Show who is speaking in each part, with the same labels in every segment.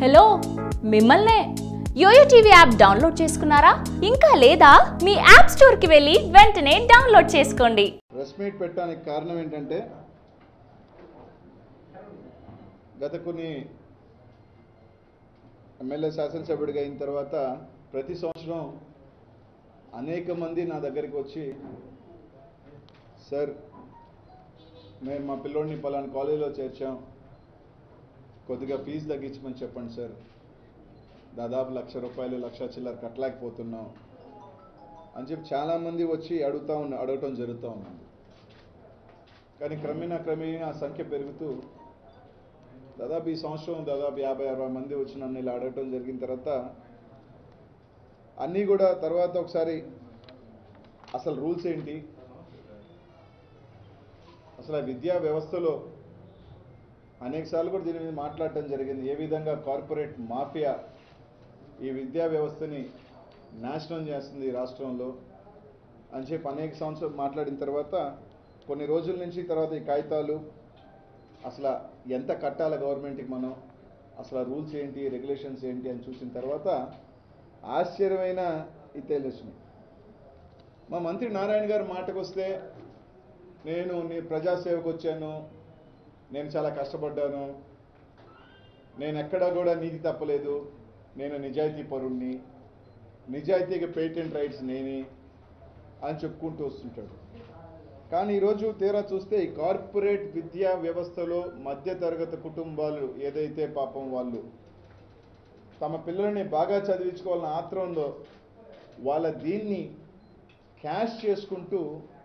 Speaker 1: Hello మిమ్మల్నే yo-yo TV app download చేసుకున్నారా ఇంకా లేదా మీ యాప్ స్టోర్కి వెళ్ళి వెంటనే డౌన్లోడ్ చేసుకోండి
Speaker 2: ప్రెస్ మీట్ పెట్టడానికి కారణం ఏంటంటే గత కొన్ని ఎమ్మెల్యే శాసనసభ్యుడిగా అయిన తర్వాత ప్రతి సంవత్సరం అనేక మంది నా దగ్గరికి వచ్చి సార్ మేము మా పిల్లోడిని పలానా కాలేజీలో చేర్చాం కొద్దిగా ఫీజు తగ్గించమని చెప్పండి సార్ దాదాపు లక్ష రూపాయలు లక్ష చిల్లర కట్టలేకపోతున్నాం అని చెప్పి చాలామంది వచ్చి అడుగుతా ఉన్న అడగటం జరుగుతూ ఉంది కానీ క్రమేణా క్రమేణా ఆ సంఖ్య పెరుగుతూ దాదాపు ఈ సంవత్సరం దాదాపు యాభై అరవై మంది వచ్చి నన్ను ఇలా అడగటం జరిగిన తర్వాత అన్నీ కూడా తర్వాత ఒకసారి అసలు రూల్స్ ఏంటి అసలు ఆ విద్యా వ్యవస్థలో అనేకసార్లు కూడా దీని మీద మాట్లాడటం జరిగింది ఏ విధంగా కార్పొరేట్ మాఫియా ఈ విద్యా వ్యవస్థని నాశనం చేస్తుంది ఈ రాష్ట్రంలో అని చెప్పి అనేక సంవత్సరాలు మాట్లాడిన తర్వాత కొన్ని రోజుల నుంచి తర్వాత ఈ కాగితాలు అసలు ఎంత కట్టాలి గవర్నమెంట్కి మనం అసలు రూల్స్ ఏంటి రెగ్యులేషన్స్ ఏంటి అని చూసిన తర్వాత ఆశ్చర్యమైన ఈ తెలిసినాయి మా మంత్రి నారాయణ గారి మాటకు వస్తే నేను నీ ప్రజాసేవకు వచ్చాను నేను చాలా కష్టపడ్డాను నేను ఎక్కడా కూడా నీతి తప్పలేదు నేను నిజాయితీ పరుణ్ణి నిజాయితీగా పేటెంట్ రైట్స్ నేనే అని చెప్పుకుంటూ వస్తుంటాడు కానీ ఈరోజు తీరా చూస్తే ఈ కార్పొరేట్ విద్యా వ్యవస్థలో మధ్యతరగతి కుటుంబాలు ఏదైతే పాపం వాళ్ళు తమ పిల్లల్ని బాగా చదివించుకోవాలన్న ఆత్రంలో వాళ్ళ దీన్ని క్యాష్ చేసుకుంటూ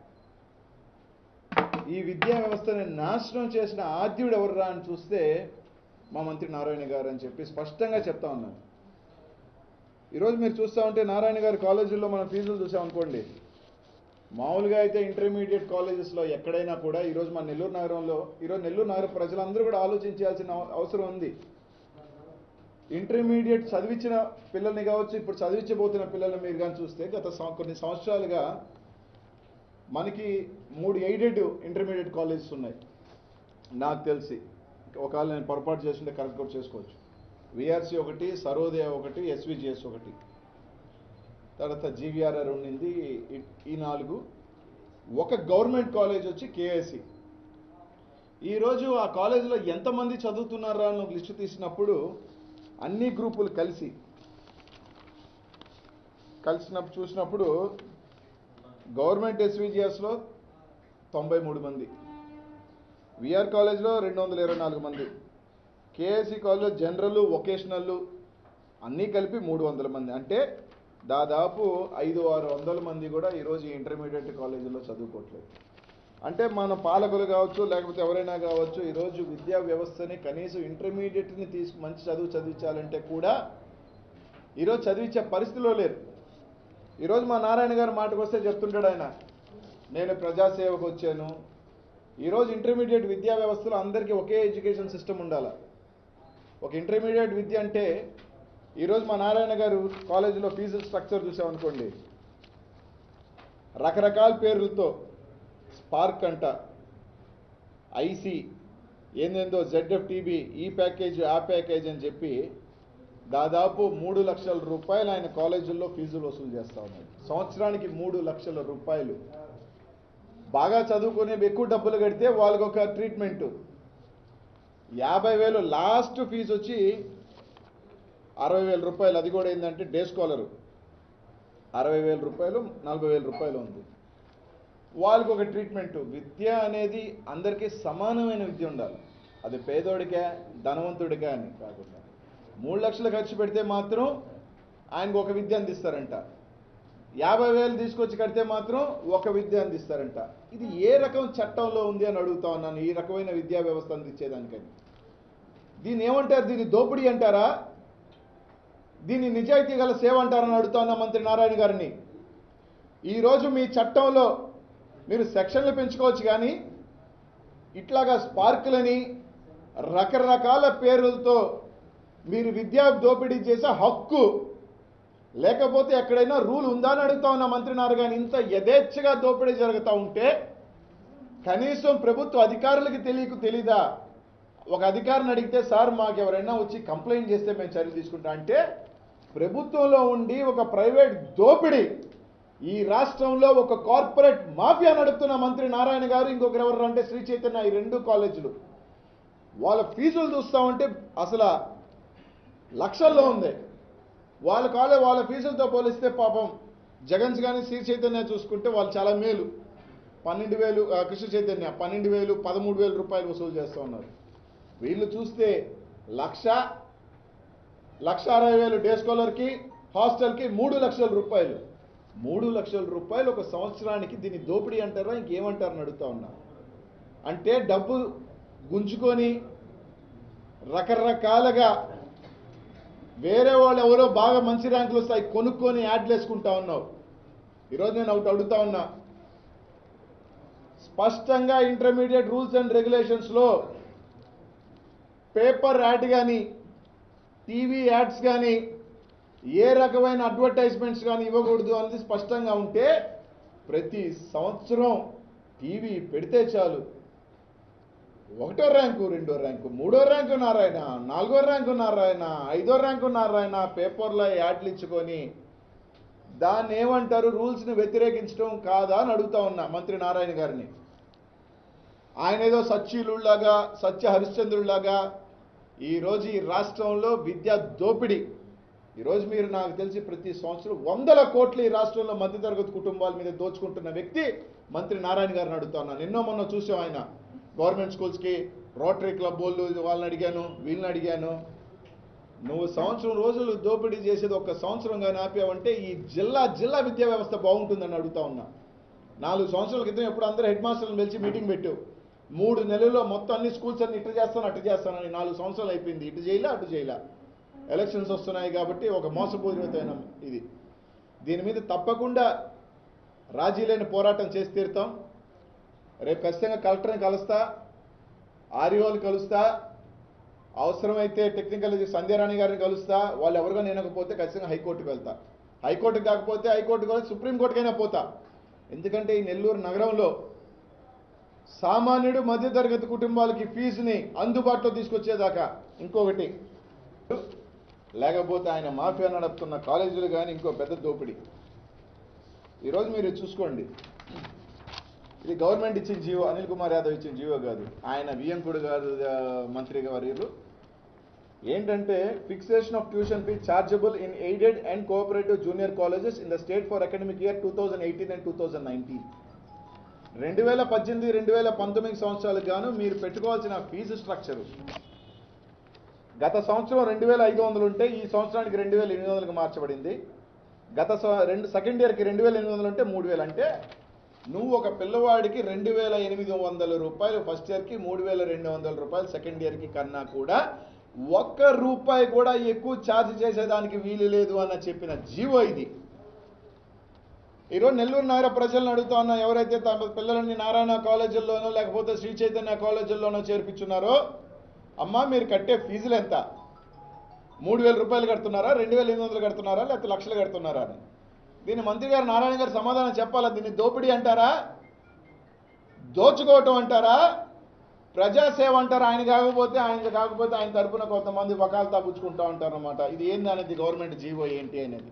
Speaker 2: ఈ విద్యా వ్యవస్థని నాశనం చేసిన ఆద్యుడు ఎవర్రా అని చూస్తే మా మంత్రి నారాయణ గారు అని చెప్పి స్పష్టంగా చెప్తా ఉన్నాను ఈరోజు మీరు చూస్తూ ఉంటే నారాయణ గారి కాలేజీల్లో మనం ఫీజులు చూసామనుకోండి మామూలుగా అయితే ఇంటర్మీడియట్ కాలేజెస్లో ఎక్కడైనా కూడా ఈరోజు మన నెల్లూరు నగరంలో ఈరోజు నెల్లూరు నగర ప్రజలందరూ కూడా ఆలోచించాల్సిన అవ- అవసరం ఉంది ఇంటర్మీడియట్ చదివించిన పిల్లల్ని కావచ్చు ఇప్పుడు చదివించబోతున్న పిల్లల్ని మీరు కానీ చూస్తే గత సం- కొన్ని సంవత్సరాలుగా మనకి మూడు ఎయిడెడ్ ఇంటర్మీడియట్ కాలేజెస్ ఉన్నాయి నాకు తెలిసి ఒకవేళ నేను పొరపాటు చేస్తుంటే కరెక్ట్ కూడా చేసుకోవచ్చు విఆర్సి ఒకటి సరోదయ ఒకటి ఎస్విజిఎస్ ఒకటి తర్వాత జీవీఆర్ఆర్ ఉండింది ఈ- ఈ నాలుగు ఒక గవర్నమెంట్ కాలేజ్ వచ్చి కేఎస్సి ఈరోజు ఆ కాలేజీలో ఎంతమంది చదువుతున్నారా అని ఒక లిస్టు తీసినప్పుడు అన్ని గ్రూపులు కలిసి కలిసినప్పుడు చూసినప్పుడు గవర్నమెంట్ ఎస్విజిఎస్లో తొంభై మూడు మంది విఆర్ కాలేజ్లో రెండు వందల ఇరవై నాలుగు మంది కేఎస్సి కాలేజ్లో జనరల్ వొకేషనల్ అన్నీ కలిపి మూడు వందల మంది అంటే దాదాపు ఐదు ఆరు వందల మంది కూడా ఈరోజు ఈ ఇంటర్మీడియట్ కాలేజీలో చదువుకోవట్లేదు అంటే మన పాలకులు కావచ్చు లేకపోతే ఎవరైనా కావచ్చు ఈరోజు విద్యా వ్యవస్థని కనీసం ఇంటర్మీడియట్ని తీసుకు మంచి చదువు చదివించాలంటే కూడా ఈరోజు చదివించే పరిస్థితిలో లేరు ఈరోజు మా నారాయణ గారి మాటకు వస్తే చెప్తుంటాడు ఆయన నేను ప్రజాసేవకు వచ్చాను ఈరోజు ఇంటర్మీడియట్ విద్యా వ్యవస్థలో అందరికీ ఒకే ఎడ్యుకేషన్ సిస్టమ్ ఉండాలి ఒక ఇంటర్మీడియట్ విద్య అంటే ఈరోజు మా నారాయణ గారు కాలేజీలో ఫీజు స్ట్రక్చర్ చూసామనుకోండి రకరకాల పేర్లతో స్పార్క్ అంట ఐసి ఏందేందో జెడ్ఎఫ్టీబీ ఈ ప్యాకేజ్ ఆ ప్యాకేజ్ అని చెప్పి దాదాపు మూడు లక్షల రూపాయలు ఆయన కాలేజీల్లో ఫీజులు వసూలు చేస్తా ఉన్నాడు సంవత్సరానికి మూడు లక్షల రూపాయలు బాగా చదువుకునే ఎక్కువ డబ్బులు కడితే వాళ్ళకి ఒక ట్రీట్మెంట్ యాభై వేలు లాస్ట్ ఫీజు వచ్చి అరవై వేల రూపాయలు అది కూడా ఏంటంటే డే స్కాలరు అరవై వేల రూపాయలు నలభై వేల రూపాయలు ఉంది వాళ్ళకి ఒక ట్రీట్మెంట్ విద్య అనేది అందరికీ సమానమైన విద్య ఉండాలి అది పేదోడికా ధనవంతుడికా అని కాకుండా మూడు లక్షలు ఖర్చు పెడితే మాత్రం ఆయనకు ఒక విద్య అందిస్తారంట యాభై వేలు తీసుకొచ్చి కడితే మాత్రం ఒక విద్య అందిస్తారంట ఇది ఏ రకం చట్టంలో ఉంది అని అడుగుతా ఉన్నాను ఈ రకమైన విద్యా వ్యవస్థ అందించేదానికని దీన్ని ఏమంటారు దీన్ని దోపిడీ అంటారా దీన్ని నిజాయితీ గల సేవ అంటారని అడుగుతా ఉన్నా మంత్రి నారాయణ గారిని ఈరోజు మీ చట్టంలో మీరు సెక్షన్లు పెంచుకోవచ్చు కానీ ఇట్లాగా స్పార్కులని రకరకాల పేర్లతో మీరు విద్యా దోపిడీ చేసే హక్కు లేకపోతే ఎక్కడైనా రూల్ ఉందా అని అడుగుతా ఉన్న మంత్రి నారాయణ ఇంత యథేచ్ఛగా దోపిడీ జరుగుతూ ఉంటే కనీసం ప్రభుత్వ అధికారులకి తెలియకు తెలీదా ఒక అధికారిని అడిగితే సార్ మాకు ఎవరైనా వచ్చి కంప్లైంట్ చేస్తే మేము చర్యలు తీసుకుంటాం అంటే ప్రభుత్వంలో ఉండి ఒక ప్రైవేట్ దోపిడీ ఈ రాష్ట్రంలో ఒక కార్పొరేట్ మాఫియా నడుపుతున్న మంత్రి నారాయణ గారు ఇంకొకరు ఎవరు అంటే శ్రీ చైతన్య ఈ రెండు కాలేజీలు వాళ్ళ ఫీజులు చూస్తా ఉంటే అసలు లక్షల్లో ఉంది వాళ్ళ కాలే వాళ్ళ ఫీజులతో పోలిస్తే పాపం జగన్స్ కానీ శ్రీ చైతన్య చూసుకుంటే వాళ్ళు చాలా మేలు పన్నెండు వేలు ఆ, కృష్ణ చైతన్య పన్నెండు వేలు పదమూడు వేలు రూపాయలు వసూలు చేస్తూ ఉన్నారు వీళ్ళు చూస్తే లక్ష లక్ష అరవై వేలు డే స్కాలర్కి హాస్టల్కి మూడు లక్షల రూపాయలు మూడు లక్షల రూపాయలు ఒక సంవత్సరానికి దీన్ని దోపిడీ అంటారా ఇంకేమంటారని అడుగుతా ఉన్నా అంటే డబ్బు గుంజుకొని రకరకాలుగా వేరే వాళ్ళు ఎవరో బాగా మంచి ర్యాంకులు వస్తాయి కొనుక్కొని యాడ్లు వేసుకుంటా ఉన్నావు ఈరోజు నేను ఒకటి అడుగుతా ఉన్నా స్పష్టంగా ఇంటర్మీడియట్ రూల్స్ అండ్ రెగ్యులేషన్స్లో పేపర్ యాడ్ కానీ టీవీ యాడ్స్ కానీ ఏ రకమైన అడ్వర్టైజ్మెంట్స్ కానీ ఇవ్వకూడదు అనేది స్పష్టంగా ఉంటే ప్రతి సంవత్సరం టీవీ పెడితే చాలు ఒకటో ర్యాంకు రెండో ర్యాంకు మూడో ర్యాంకు నారాయణ నాలుగో ర్యాంకు నారాయణ ఐదో ర్యాంకు నారాయణ పేపర్లో యాడ్లు ఇచ్చుకొని దాన్ని ఏమంటారు రూల్స్ని వ్యతిరేకించడం కాదా అని అడుగుతా ఉన్నా మంత్రి నారాయణ గారిని ఆయన ఏదో సత్యులులాగా సత్య హరిశ్చంద్రులాగా ఈరోజు ఈ రాష్ట్రంలో విద్యా దోపిడీ ఈరోజు మీరు నాకు తెలిసి ప్రతి సంవత్సరం వందల కోట్లు ఈ రాష్ట్రంలో మధ్యతరగతి కుటుంబాల మీద దోచుకుంటున్న వ్యక్తి మంత్రి నారాయణ గారిని అడుగుతా ఉన్నాను నిన్నో మొన్న చూసాం ఆయన గవర్నమెంట్ స్కూల్స్కి రోటరీ క్లబ్ వాళ్ళు వాళ్ళని అడిగాను వీళ్ళని అడిగాను నువ్వు సంవత్సరం రోజులు దోపిడీ చేసేది ఒక సంవత్సరం కానీ ఆపావంటే ఈ జిల్లా జిల్లా విద్యా వ్యవస్థ బాగుంటుందని అడుగుతా ఉన్నా నాలుగు సంవత్సరాల క్రితం ఎప్పుడు అందరూ హెడ్ మాస్టర్లను పిలిచి మీటింగ్ పెట్టావు మూడు నెలల్లో మొత్తం అన్ని స్కూల్స్ అన్ని ఇటు చేస్తాను అటు చేస్తానని నాలుగు సంవత్సరాలు అయిపోయింది ఇటు చేయలే అటు చేయలే ఎలక్షన్స్ వస్తున్నాయి కాబట్టి ఒక మోసపూరితమైన ఇది దీని మీద తప్పకుండా రాజీ లేని పోరాటం చేసి తీరుతాం రేపు ఖచ్చితంగా కలెక్టర్ని కలుస్తా ఆర్యోని కలుస్తా అవసరమైతే టెక్నికల్ సంధ్యారాణి గారిని కలుస్తా వాళ్ళు ఎవరుగా నేనకపోతే ఖచ్చితంగా హైకోర్టుకు వెళ్తా హైకోర్టుకు కాకపోతే హైకోర్టుకు వెళ్ళి సుప్రీంకోర్టుకైనా పోతా ఎందుకంటే ఈ నెల్లూరు నగరంలో సామాన్యుడు మధ్యతరగతి కుటుంబాలకి ఫీజుని అందుబాటులో తీసుకొచ్చేదాకా ఇంకొకటి లేకపోతే ఆయన మాఫియా నడుపుతున్న కాలేజీలు కానీ ఇంకో పెద్ద దోపిడీ ఈరోజు మీరు చూసుకోండి ఇది గవర్నమెంట్ ఇచ్చిన జీవో అనిల్ కుమార్ యాదవ్ ఇచ్చిన జీవో కాదు ఆయన వియంకుడు గారు ఆ, మంత్రి గారు ఏంటంటే fixation of tuition fee chargeable in aided and cooperative junior colleges in the state for academic year two thousand eighteen and two thousand nineteen రెండు వేల పద్దెనిమిది రెండు వేల పంతొమ్మిది సంవత్సరాలకు గాను మీరు పెట్టుకోవాల్సిన ఫీజు స్ట్రక్చరు గత సంవత్సరం రెండు వేల ఐదు వందలు ఉంటే ఈ సంవత్సరానికి రెండు వేల ఎనిమిది వందలకు మార్చబడింది గత సం- రెండు సెకండ్ ఇయర్కి రెండు వేల ఎనిమిది వందలు ఉంటే మూడు వేలు అంటే నువ్వు ఒక పిల్లవాడికి రెండు వేల ఎనిమిది వందల రూపాయలు ఫస్ట్ ఇయర్కి మూడు వేల రెండు వందల రూపాయలు సెకండ్ ఇయర్కి కన్నా కూడా ఒక్క రూపాయి కూడా ఎక్కువ ఛార్జ్ చేసేదానికి వీలు లేదు అన్న చెప్పిన జీవో ఇది ఈరోజు నెల్లూరు నగర ప్రజలను అడుగుతా ఉన్నా ఎవరైతే తమ పిల్లలని నారాయణ కాలేజీల్లోనో లేకపోతే శ్రీ చైతన్య కాలేజీల్లోనో చేర్పించున్నారో అమ్మా మీరు కట్టే ఫీజులు ఎంత మూడు వేల రూపాయలు కడుతున్నారా రెండు వేల ఎనిమిది వందలు కడుతున్నారా లేకపోతే లక్షలు కడుతున్నారా అని దీన్ని మంత్రి గారు నారాయణ గారు సమాధానం చెప్పాలా దీన్ని దోపిడీ అంటారా దోచుకోవటం అంటారా ప్రజాసేవ అంటారా ఆయన కాకపోతే ఆయన కాకపోతే ఆయన తరపున కొంతమంది వకాలతా పుచ్చుకుంటా ఉంటారు అనమాట ఇది ఏంది అనేది గవర్నమెంట్ జీవో ఏంటి అనేది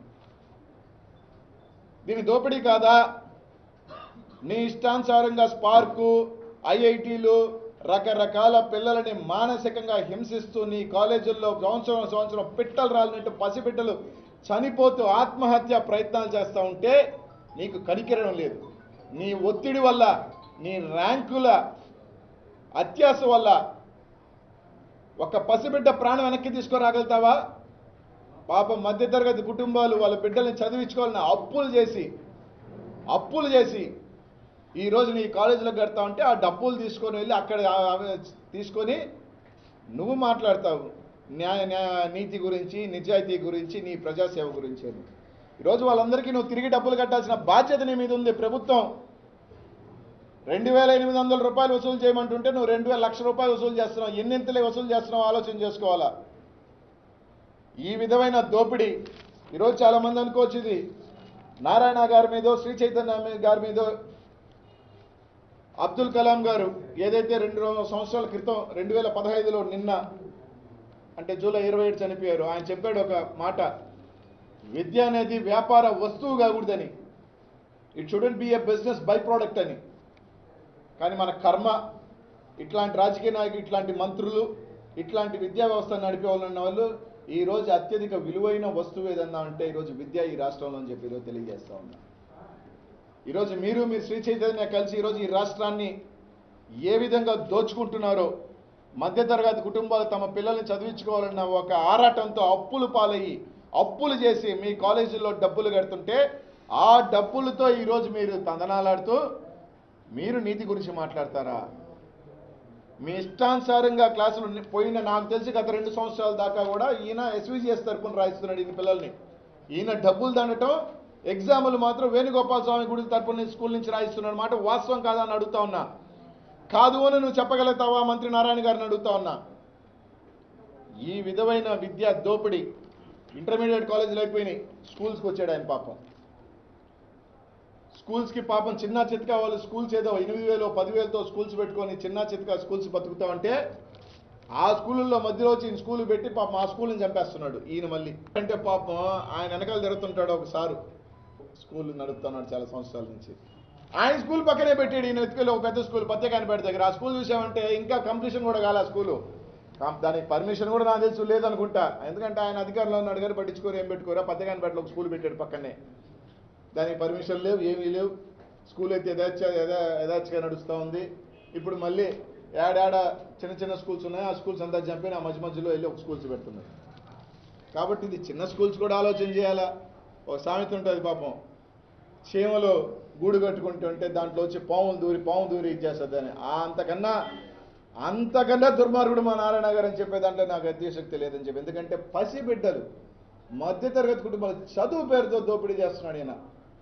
Speaker 2: దీని దోపిడీ కాదా నీ ఇష్టానుసారంగా స్పార్కు ఐఐటీలు రకరకాల పిల్లలని మానసికంగా హింసిస్తూ నీ కాలేజీల్లో సంవత్సరం సంవత్సరం పిట్టలు రాలినట్టు పసిపిట్టలు చనిపోతూ ఆత్మహత్య ప్రయత్నాలు చేస్తూ ఉంటే నీకు కనికిరడం లేదు నీ ఒత్తిడి వల్ల నీ ర్యాంకుల అత్యాస వల్ల ఒక పసిబిడ్డ ప్రాణం వెనక్కి తీసుకురాగలుగుతావా పాపం మధ్యతరగతి కుటుంబాలు వాళ్ళ బిడ్డల్ని చదివించుకోవాలని అప్పులు చేసి అప్పులు చేసి ఈ రోజు నీ కాలేజీలో కడతా ఉంటే ఆ డబ్బులు తీసుకొని వెళ్ళి అక్కడ ఆ- ఆ- తీసుకొని నువ్వు మాట్లాడతావు న్యాయ న్యాయ నీతి గురించి నిజాయితీ గురించి నీ ప్రజాసేవ గురించి అని ఈరోజు వాళ్ళందరికీ నువ్వు తిరిగి డబ్బులు కట్టాల్సిన బాధ్యత నీ మీద ఉంది ప్రభుత్వం రెండు వేల ఎనిమిది వందల రూపాయలు వసూలు చేయమంటుంటే నువ్వు రెండు వేల లక్ష రూపాయలు వసూలు చేస్తున్నావు ఎన్నింతలే వసూలు చేస్తున్నావు ఆలోచన చేసుకోవాలా ఈ విధమైన దోపిడీ ఈరోజు చాలా మంది అనుకోవచ్చు ఇది నారాయణ గారి మీదో శ్రీ చైతన్య మీ- గారి మీదో అబ్దుల్ కలాం గారు ఏదైతే రెండు రో- సంవత్సరాల క్రితం రెండు వేల పదహైదులో నిన్న అంటే జూలై ఇరవై ఏడు చనిపోయారు ఆయన చెప్పాడు ఒక మాట విద్య అనేది వ్యాపార వస్తువు కాకూడదని it shouldn't be a business by product అని కానీ మన కర్మ ఇట్లాంటి రాజకీయ నాయకులు ఇట్లాంటి మంత్రులు ఇట్లాంటి విద్యా వ్యవస్థ నడిపే వాళ్ళు ఉన్న వాళ్ళు ఈ రోజు అత్యధిక విలువైన వస్తువు ఏదన్నా అంటే ఈరోజు విద్య ఈ రాష్ట్రంలో అని చెప్పి ఈరోజు తెలియజేస్తా ఉన్నా ఈరోజు మీరు మీరు శ్రీ చైతన్య కలిసి ఈరోజు ఈ రాష్ట్రాన్ని ఏ విధంగా దోచుకుంటున్నారో మధ్యతరగతి కుటుంబాలు తమ పిల్లల్ని చదివించుకోవాలన్న ఒక ఆరాటంతో అప్పులు పాలయ్యి అప్పులు చేసి మీ కాలేజీల్లో డబ్బులు కడుతుంటే ఆ డబ్బులతో ఈరోజు మీరు తందనాలాడుతూ మీరు నీతి గురించి మాట్లాడతారా మీ ఇష్టానుసారంగా క్లాసులు ని- పోయిన నాకు తెలిసి గత రెండు సంవత్సరాల దాకా కూడా ఈయన ఎస్విజిఎస్ తరపున రాయిస్తున్నాడు ఈయన పిల్లల్ని ఈయన డబ్బులు దండటం ఎగ్జాములు మాత్రం వేణుగోపాల స్వామి గుడి తరపున నుంచి స్కూల్ నుంచి రాయిస్తున్నాడు మాట వాస్తవం కాదా అని అడుగుతా ఉన్నా కాదు అని నువ్వు చెప్పగలుగుతావా మంత్రి నారాయణ గారిని అడుగుతా ఉన్నా ఈ విధమైన విద్యా దోపిడీ ఇంటర్మీడియట్ కాలేజీలు అయిపోయినాయి స్కూల్స్కి వచ్చాడు ఆయన పాపం స్కూల్స్కి పాపం చిన్న చితకా వాళ్ళు స్కూల్స్ ఏదో ఎనిమిది వేలు పదివేలతో స్కూల్స్ పెట్టుకొని చిన్న చితకా స్కూల్స్ బతుకుతా ఉంటే ఆ స్కూళ్ళల్లో మధ్యలో వచ్చి ఈయన స్కూల్ పెట్టి పాపం ఆ స్కూల్ని చంపేస్తున్నాడు ఈయన మళ్ళీ అంటే పాపం ఆయన వెనకాల తిరుగుతుంటాడు ఒక సారు స్కూల్ నడుపుతున్నాడు చాలా సంవత్సరాల నుంచి ఆయన స్కూల్ పక్కనే పెట్టాడు ఈయన ఎత్తుకెళ్ళి ఒక పెద్ద స్కూల్ పత్యకానిపేట దగ్గర ఆ స్కూల్ చూసామంటే ఇంకా కంప్లీషన్ కూడా కాలే ఆ స్కూలు కాం- దానికి పర్మిషన్ కూడా నాకు తెలుసు లేదనుకుంటా ఎందుకంటే ఆయన అధికారంలో ఉన్నాడు కానీ పట్టించుకోరు ఏం పెట్టుకోరా పత్యకానిపేటలో ఒక స్కూల్ పెట్టాడు పక్కనే దానికి పర్మిషన్ లేవు ఏమీ లేవు స్కూల్ అయితే యథాచ యథా యథాచ్ఛగా నడుస్తూ ఉంది ఇప్పుడు మళ్ళీ ఏడాడ చిన్న చిన్న స్కూల్స్ ఉన్నాయి ఆ స్కూల్స్ అంతా చంపి ఆ మధ్య మధ్యలో వెళ్ళి ఒక స్కూల్స్ పెడుతున్నారు కాబట్టి ఇది చిన్న స్కూల్స్ కూడా ఆలోచన చేయాలా ఒక సామెత ఉంటుంది పాపం చీమలో గూడు కట్టుకుంటుంటే దాంట్లో వచ్చి పాములు దూరి పాము దూరి ఇచ్చేస్తుంది అని ఆ అంతకన్నా అంతకన్నా దుర్మార్గుడు మా నారాయణ గారు అని చెప్పే దాంట్లో నాకు అత్యశక్తి లేదని చెప్పి ఎందుకంటే పసి బిడ్డలు మధ్యతరగతి కుటుంబాలు చదువు పేరుతో దోపిడీ చేస్తున్నాడు ఈయన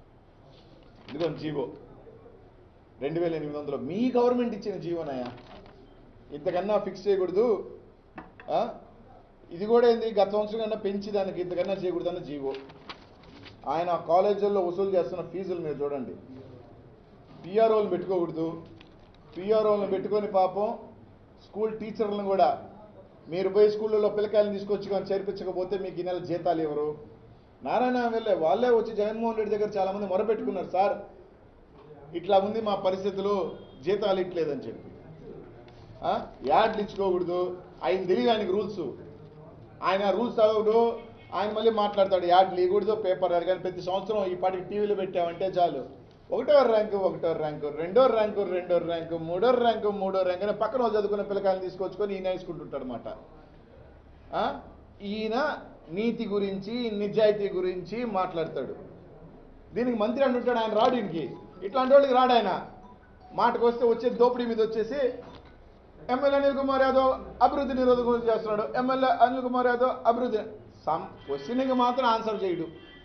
Speaker 2: ఇదిగో జీవో రెండు వేల ఎనిమిది వందలు మీ గవర్నమెంట్ ఇచ్చిన జీవోనయ్యా ఇంతకన్నా ఫిక్స్ చేయకూడదు ఆ? ఇది కూడా ఏంది గత సంవత్సరం కన్నా పెంచి దానికి ఇంతకన్నా చేయకూడదన్న జీవో ఆయన కాలేజీల్లో వసూలు చేస్తున్న ఫీజులు మీరు చూడండి పిఆర్ఓలను పెట్టుకోకూడదు పిఆర్ఓలను పెట్టుకొని పాపం స్కూల్ టీచర్లను కూడా మీరు పోయి స్కూళ్ళలో పిల్లకాయలను తీసుకొచ్చి కానీ చేర్పించకపోతే మీకు ఈ నెల జీతాలు ఎవరు నారాయణ వెళ్ళే వాళ్ళే వచ్చి జగన్మోహన్ రెడ్డి దగ్గర చాలామంది మొరపెట్టుకున్నారు సార్ ఇట్లా ఉంది మా పరిస్థితులు జీతాలు ఇట్లేదని చెప్పి ఆ? యాడ్లు ఇచ్చుకోకూడదు ఆయన తెలియదు ఆయనకి రూల్స్ ఆయన రూల్స్ చదవడు ఆయన మళ్ళీ మాట్లాడతాడు యాడ్లు ఇవ్వకూడదు పేపర్ రాదు కానీ ప్రతి సంవత్సరం ఈ పాటికి టీవీలో పెట్టామంటే చాలు ఒకటో ర్యాంకు ఒకటో ర్యాంకు రెండో ర్యాంకు రెండో ర్యాంకు మూడో ర్యాంకు మూడో ర్యాంకు అని పక్కన వాళ్ళు చదువుకున్న పిల్లకాయలు తీసుకొచ్చుకొని ఈయన వేసుకుంటుంటాడు అనమాట ఈయన నీతి గురించి నిజాయితీ గురించి మాట్లాడతాడు దీనికి మంత్రి అంటుంటాడు ఆయన రాడు ఈయనకి ఇట్లాంటి వాళ్ళకి రాడు ఆయన మాటకు వస్తే వచ్చే దోపిడీ మీద వచ్చేసి ఎమ్మెల్యే అనిల్ కుమార్ యాదవ్ అభివృద్ధి నిరోధకం చేస్తున్నాడు ఎమ్మెల్యే అనిల్ కుమార్ యాదవ్ అభివృద్ధి సమ్ క్వశ్చన్కి మాత్రం ఆన్సర్ చేయడు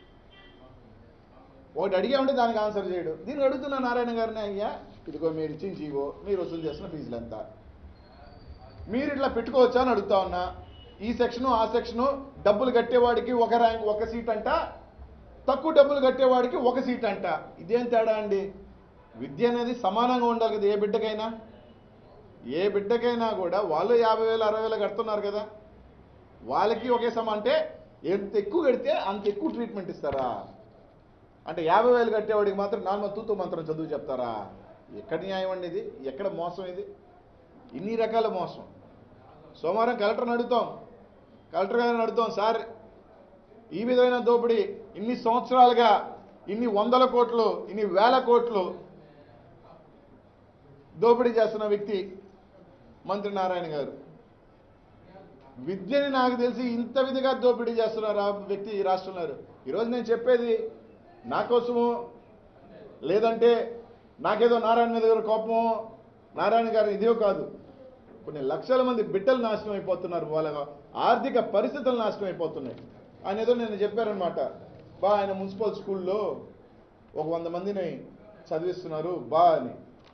Speaker 2: ఒకటి అడిగా ఉంటే దానికి ఆన్సర్ చేయడు దీనికి అడుగుతున్న నారాయణ గారిని అయ్యా ఇదిగో మీరు ఇచ్చిన జీవో మీరు వసూలు చేస్తున్న ఫీజులు ఎంత మీరు ఇట్లా పెట్టుకోవచ్చా అని అడుగుతా ఉన్నా ఈ సెక్షను ఆ సెక్షను డబ్బులు కట్టేవాడికి ఒక ర్యాంక్ ఒక సీట్ అంట తక్కువ డబ్బులు కట్టేవాడికి ఒక సీట్ అంట ఇదేం తేడా అండి విద్య అనేది సమానంగా ఉండాలి కదా ఏ బిడ్డకైనా ఏ బిడ్డకైనా కూడా వాళ్ళు యాభై వేలు అరవై వేలు కడుతున్నారు కదా వాళ్ళకి ఒకే సమ అంటే ఎంత ఎక్కువ కడితే అంత ఎక్కువ ట్రీట్మెంట్ ఇస్తారా అంటే యాభై వేలు కట్టేవాడికి మాత్రం నార్మల్ తూతూ మంత్రం చదువు చెప్తారా ఎక్కడ న్యాయం అండి ఇది ఎక్కడ మోసం ఇది ఇన్ని రకాల మోసం సోమవారం కలెక్టర్ని అడుగుతాం కలెక్టర్ గారిని అడుగుతాం సార్ ఈ విధమైన దోపిడీ ఇన్ని సంవత్సరాలుగా ఇన్ని వందల కోట్లు ఇన్ని వేల కోట్లు దోపిడీ చేస్తున్న వ్యక్తి మంత్రి నారాయణ గారు విద్యని నాకు తెలిసి ఇంత విధిగా దోపిడీ చేస్తున్నారు ఆ వ్యక్తి ఈ రాష్ట్రంలో ఈరోజు నేను చెప్పేది నా కోసము లేదంటే నాకేదో నారాయణ మీద గారి కోపము నారాయణ గారి ఇదే కాదు కొన్ని లక్షల మంది బిడ్డలు నాశనం అయిపోతున్నారు వాళ్ళ ఆర్థిక పరిస్థితులు నాశనం అయిపోతున్నాయి ఆయన ఏదో నేను చెప్పారనమాట బా ఆయన మున్సిపల్ స్కూల్లో ఒక వంద మందిని చదివిస్తున్నారు బా అని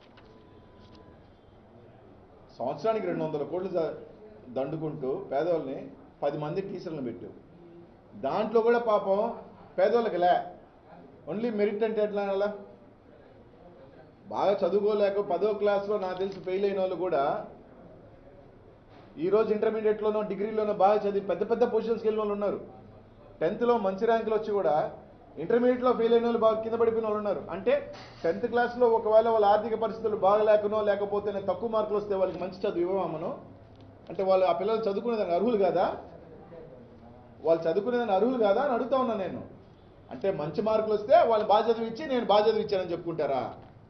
Speaker 2: సంవత్సరానికి రెండు వందల కోట్లు జ- దండుకుంటూ పేదవాళ్ళని పది మంది టీచర్లను పెట్టు దాంట్లో కూడా పాపం పేదవాళ్ళకి లే ఓన్లీ మెరిట్ అంటే ఎట్లా అలా బాగా చదువుకోలేక పదో క్లాస్లో నాకు తెలిసి ఫెయిల్ అయిన వాళ్ళు కూడా ఈరోజు ఇంటర్మీడియట్లోనో డిగ్రీలోనో బాగా చదివి పెద్ద పెద్ద పొజిషన్స్కి వెళ్ళిన వాళ్ళు ఉన్నారు టెన్త్లో మంచి ర్యాంకులు వచ్చి కూడా ఇంటర్మీడియట్లో ఫెయిల్ అయిన వాళ్ళు బాగా కింద పడిపోయిన వాళ్ళు ఉన్నారు అంటే టెన్త్ క్లాస్లో ఒకవేళ వాళ్ళ ఆర్థిక పరిస్థితులు బాగలేకనో లేకపోతే తక్కువ మార్కులు వస్తే వాళ్ళకి మంచి చదువు ఇవ్వమను అంటే వాళ్ళు ఆ పిల్లలు చదువుకునేదానికి అర్హులు కాదా వాళ్ళు చదువుకునేదానికి అర్హులు కాదా అని అడుగుతా ఉన్నా నేను అంటే మంచి మార్కులు వస్తే వాళ్ళు బాగా చదివించి నేను బాగా చదివించానని చెప్పుకుంటారా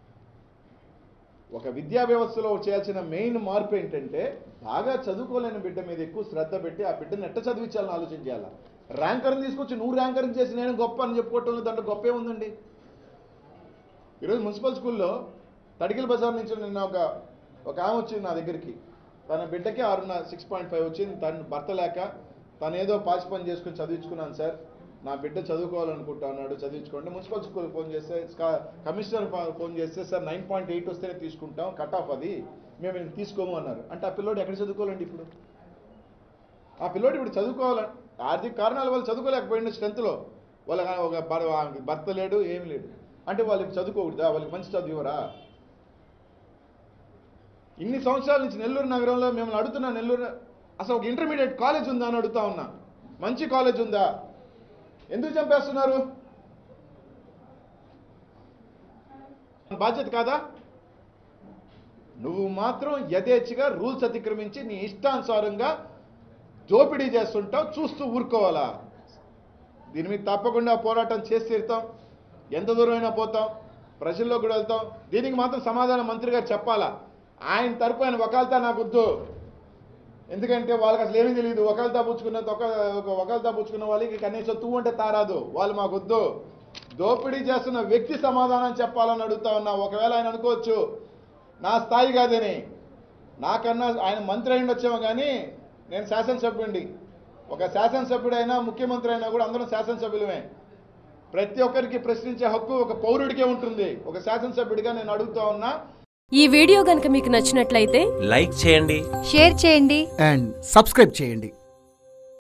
Speaker 2: ఒక విద్యా వ్యవస్థలో చేయాల్సిన మెయిన్ మార్పు ఏంటంటే బాగా చదువుకోలేని బిడ్డ మీద ఎక్కువ శ్రద్ధ పెట్టి ఆ బిడ్డను ఎట్ట చదివించాలని ఆలోచన చేయాలి ర్యాంకర్ని తీసుకొచ్చి నువ్వు ర్యాంకరింగ్ చేసి నేను గొప్ప అని చెప్పుకోవటంలో దాంట్లో గొప్పే ఉందండి ఈరోజు మున్సిపల్ స్కూల్లో తడికిల బజార్ నుంచి నిన్న ఒక ఒక ఆమె వచ్చింది నా దగ్గరికి తన బిడ్డకి ఆరున్న సిక్స్ పాయింట్ ఫైవ్ వచ్చింది తను భర్త లేక తను ఏదో పాచి పని చేసుకుని చదివించుకున్నాను సార్ నా బిడ్డ చదువుకోవాలనుకుంటా అన్నాడు చదివించుకోండి మున్సిపల్ స్కూల్ ఫోన్ చేస్తే స్కా- కమిషనర్ ఫా- ఫోన్ చేస్తే సార్ నైన్ పాయింట్ ఎయిట్ వస్తేనే తీసుకుంటాం కట్ ఆఫ్ అది మేము ఇంక తీసుకోము అన్నారు అంటే ఆ పిల్లోడు ఎక్కడ చదువుకోవాలండి ఇప్పుడు ఆ పిల్లోడు ఇప్పుడు చదువుకోవాలి ఆర్థిక కారణాల వల్ల చదువుకోలేకపోయింది స్ట్రెంత్లో వాళ్ళ ఒక భర్- భర్త లేడు ఏమి లేడు అంటే వాళ్ళకి చదువుకోకూడదా వాళ్ళకి మంచి చదువు ఇవ్వరా ఇన్ని సంవత్సరాల నుంచి నెల్లూరు నగరంలో మిమ్మల్ని అడుగుతున్నా నెల్లూరు అసలు ఒక ఇంటర్మీడియట్ కాలేజ్ ఉందా అని అడుగుతా ఉన్నా మంచి కాలేజ్ ఉందా ఎందుకు చంపేస్తున్నారు బాధ్యత కాదా నువ్వు మాత్రం యథేచ్ఛగా రూల్స్ అతిక్రమించి నీ ఇష్టానుసారంగా దోపిడీ చేస్తుంటావు చూస్తూ ఊరుకోవాలా దీని మీద తప్పకుండా పోరాటం చేసి తీరుతాం ఎంత దూరమైనా పోతాం ప్రజల్లో కూడా వెళ్తాం దీనికి మాత్రం సమాధానం మంత్రి గారు చెప్పాలా ఆయన తరపు ఆయన వకాల్తా నాకు వద్దు ఎందుకంటే వాళ్ళకి అసలు ఏమీ తెలియదు ఒకళ్ళతో పుచ్చుకున్న ఒక ఒకళ్ళతో పుచ్చుకున్న వాళ్ళకి కనీసం తూ అంటే తారాదు వాళ్ళు మాకు వద్దు దోపిడీ చేస్తున్న వ్యక్తి సమాధానం చెప్పాలని అడుగుతా ఉన్నా ఒకవేళ ఆయన అనుకోవచ్చు నా స్థాయి కాదని నాకన్నా ఆయన మంత్రి అయి వచ్చేమో కానీ నేను శాసనసభ్యుడిని ఒక శాసనసభ్యుడైనా ముఖ్యమంత్రి అయినా కూడా అందరం శాసనసభ్యులమే ప్రతి ఒక్కరికి ప్రశ్నించే హక్కు ఒక పౌరుడికే ఉంటుంది ఒక శాసనసభ్యుడిగా నేను అడుగుతా ఉన్నా
Speaker 3: ఈ వీడియో గనుక మీకు నచ్చినట్లయితే
Speaker 4: లైక్ చేయండి
Speaker 5: షేర్ చేయండి
Speaker 6: అండ్ సబ్స్క్రైబ్ చేయండి